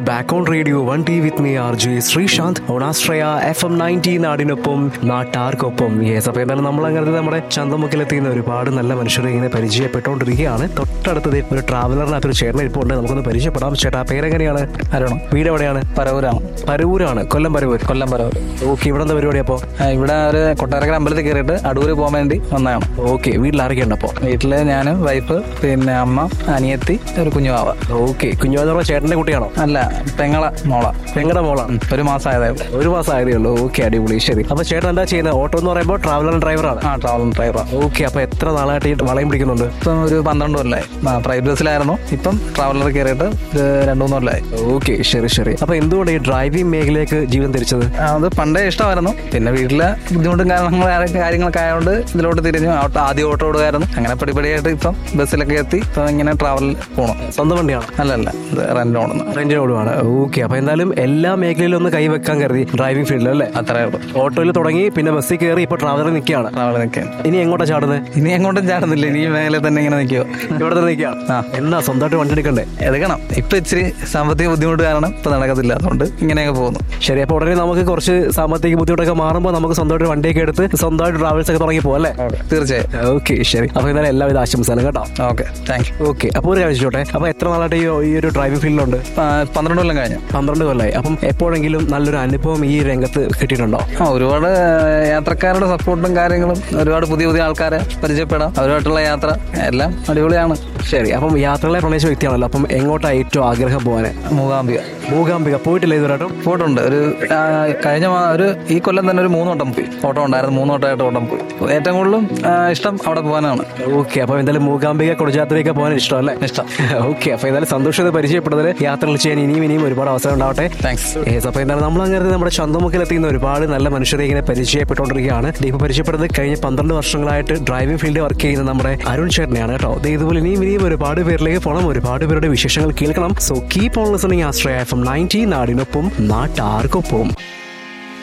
Back on radio one T with me R J Sreesanth ഓണാശ്രയ F M ninety നാടിനൊപ്പം നാട്ടാർക്കൊപ്പം yes അപ്പോൾ എന്തായാലും നമ്മൾ അങ്ങനെ നമ്മുടെ ചന്തമുക്കിലെത്തിയുന്ന ഒരുപാട് നല്ല മനുഷ്യരെ ഇങ്ങനെ പരിചയപ്പെട്ടുകൊണ്ടിരിക്കുകയാണ് തൊട്ടടുത്തത് ഒരു ട്രാവലറിനകത്ത് ഒരു ചേട്ടൻ ഇപ്പോൾ ഉണ്ട് നമുക്കൊന്ന് പരിചയപ്പെടാം ചേട്ടാ പേരെങ്ങനെയാണ് അരുണ് വീട് എവിടെയാണ് പരവൂരാണ് പരവൂരാണ് കൊല്ലം പരവൂർ കൊല്ലം പരവൂർ ഓക്കെ ഇവിടെ എന്താ പരിപാടി അപ്പോൾ ആ, ഇവിടെ ഒരു കൊട്ടാരക്കര അമ്പലത്തിൽ കയറിയിട്ട് അടൂര് പോകാൻ വേണ്ടി വന്നതാണ് ഓക്കെ വീട്ടിൽ ആരൊക്കെ ഉണ്ട് അപ്പോൾ വീട്ടില് ഞാനും വൈഫ് പിന്നെ അമ്മ അനിയത്തി ഒരു കുഞ്ഞുവാവ ഓക്കെ കുഞ്ഞുവാന്ന് പറഞ്ഞ ചേട്ടന്റെ കുട്ടിയാണോ അല്ല പെങ്ങള മോള പെങ്ങളുടെ മോളാണ് ഒരു മാസം ആയതായത് ഒരു മാസം ആയതേ ഉള്ളൂ ഓക്കെ അടിപൊളി ശരി അപ്പൊ ചേട്ടൻ എന്താ ചെയ്യുന്നത് ഓട്ടോ എന്ന് പറയുമ്പോൾ ട്രാവലർ ഡ്രൈവറാണ് ആ ട്രാവൽ ഡ്രൈവറാ ഓക്കെ അപ്പൊ എത്ര നാളായിട്ട് ഈ വളയം പിടിക്കുന്നുണ്ട് ഇപ്പം ഒരു പന്ത്രണ്ട് കൊല്ലമായി ആ, പ്രൈവറ്റ് ബസ്സിലായിരുന്നു ഇപ്പം ട്രാവലർ കയറിയിട്ട് ഒരു രണ്ടു മൂന്ന് കൊല്ലമായി ഓക്കെ ശരി ശരി അപ്പൊ എന്തുകൊണ്ട് ഈ ഡ്രൈവിംഗ് മേഖലയിലേക്ക് ജീവിതം തിരിച്ചത് ആ, അത് പണ്ടേ ഇഷ്ടമായിരുന്നു പിന്നെ വീട്ടിലെ ബുദ്ധിമുട്ടും കാരണങ്ങൾ കാര്യങ്ങളൊക്കെ ആയതുകൊണ്ട് ഇതിലോട്ട് തിരിഞ്ഞു ഓട്ടോ- ആദ്യം ഓട്ടോ ഓടുകയായിരുന്നു അങ്ങനെ പടിപടിയായിട്ട് ഇപ്പം ബസ്സിലൊക്കെ എത്തി ഇപ്പം ഇങ്ങനെ ട്രാവൽ പോകണം സ്വന്തം വണ്ടിയാണ് അല്ലല്ല ഇത് റെന്റ് ഓടുന്നു റെന്റിനോടുമാണ് ഓക്കെ അപ്പൊ എന്തായാലും എല്ലാ മേഖലയിലും ഒന്ന് കൈവെക്കാൻ കരുതി ഡ്രൈവിംഗ് ഫീൽഡിൽ അല്ലേ അത്രേ ഉള്ളൂ ഓട്ടോയിൽ തുടങ്ങി പിന്നെ ബസ്സിൽ കയറി ഇപ്പൊ ട്രാവലറിൽ നിൽക്കുകയാണ് ട്രാവൽ നിൽക്കാൻ ഇനി എങ്ങോട്ടാ ചാടുന്നത് ഇനി എങ്ങോട്ടും ചാടുന്നില്ല ഇനി ഈ മേഖലയിൽ തന്നെ ഇങ്ങനെ നിൽക്കുമോ ഇവിടെ തന്നെ നിൽക്കുകയാണ് ആ. എന്നാ സ്വന്തമായിട്ട് വണ്ടി എടുക്കണ്ടേ എടുക്കണം ഇപ്പൊ ഇച്ചിരി സാമ്പത്തിക ബുദ്ധിമുട്ട് കാരണം ഇപ്പൊ നടക്കത്തില്ല അതുകൊണ്ട് ഇങ്ങനെയൊക്കെ പോകുന്നു ശരി അപ്പൊ ഉടനെ നമുക്ക് കുറച്ച് സാമ്പത്തിക ബുദ്ധിമുട്ടൊക്കെ മാറുമ്പോൾ നമുക്ക് സ്വന്തമായിട്ട് വണ്ടിയൊക്കെ എടുത്ത് സ്വന്തമായിട്ട് ട്രാവൽസ് ഒക്കെ തുടങ്ങി പോകാം അല്ലേ തീർച്ചയായും ഓക്കെ ശരി അപ്പൊ എന്തായാലും എല്ലാവിധ ആശംസകളും കേട്ടോ ഓക്കെ താങ്ക് യു ഓക്കെ അപ്പോൾ ഒരു കാര്യം ചോട്ടെ അപ്പൊ എത്ര നാളായിട്ട് ഈ ഈ ഒരു ഡ്രൈവിംഗ് ഫീൽഡിലുണ്ട് പന്ത്രണ്ട് കൊല്ലം കഴിഞ്ഞു പന്ത്രണ്ട് കൊല്ലമായി അപ്പം എപ്പോഴെങ്കിലും നല്ലൊരു അനുഭവം ഈ രംഗത്ത് കിട്ടിയിട്ടുണ്ടോ ആ ഒരുപാട് യാത്രക്കാരുടെ സപ്പോർട്ടും കാര്യങ്ങളും ഒരുപാട് പുതിയ പുതിയ ആൾക്കാരെ പരിചയപ്പെടാം അവരുമായിട്ടുള്ള യാത്ര എല്ലാം അടിപൊളിയാണ് ശരി അപ്പം യാത്രകളെ പ്രണയിച്ച വ്യക്തിയാണല്ലോ അപ്പം എങ്ങോട്ടാ ഏറ്റവും ആഗ്രഹം പോകാന് മൂകാംബിക മൂകാംബിക പോയിട്ടില്ല ഇതുവരായിട്ടും പോയിട്ടുണ്ട് ഒരു ആ, കഴിഞ്ഞ മാ- ഒരു ഈ കൊല്ലം തന്നെ ഒരു മൂന്ന് വട്ടം പോയി ഓട്ടം ഉണ്ടായിരുന്നു മൂന്ന് വട്ടമായിട്ട് ഓട്ടം പോയി ഏറ്റവും കൂടുതലും ആ, ഇഷ്ടം അവിടെ പോകാനാണ് ഓക്കെ അപ്പൊ എന്തായാലും മൂകാംബിക കൊടുജാത്രയൊക്കെ പോകാൻ ഇഷ്ടമല്ലേ ഇഷ്ടം ഓക്കെ അപ്പൊ എന്തായാലും സന്തോഷത്തെ പരിചയപ്പെടുന്നതിൽ യാത്രകൾ ചെയ്യാൻ ഇനിയും ഇനിയും ഒരുപാട് അവസരം ഉണ്ടാവട്ടെ താങ്ക്സ് ഏസ് അപ്പൊ എന്താണ് നമ്മൾ അങ്ങനെ നമ്മുടെ ചന്തമുക്കിലെത്തിയുന്ന ഒരുപാട് നല്ല മനുഷ്യരെ ഇങ്ങനെ പരിചയപ്പെട്ടുകൊണ്ടിരിക്കുകയാണ് ദേ ഇപ്പൊ പരിചയപ്പെടുന്നത് കഴിഞ്ഞ പന്ത്രണ്ട് വർഷങ്ങളായിട്ട് ഡ്രൈവിംഗ് ഫീൽഡിൽ വർക്ക് ചെയ്യുന്ന നമ്മുടെ അരുൺ ചേട്ടനെയാണ് കേട്ടോ ദേ ഇതുപോലെ ഇനിയും ഇനിയും ഒരുപാട് പേരിലേക്ക് പോകണം ഒരുപാട് പേരുടെ വിശേഷങ്ങൾ കേൾക്കണം so keep on listening Ashraya F M ninety നാടിനൊപ്പം നാട്ടാർക്കൊപ്പം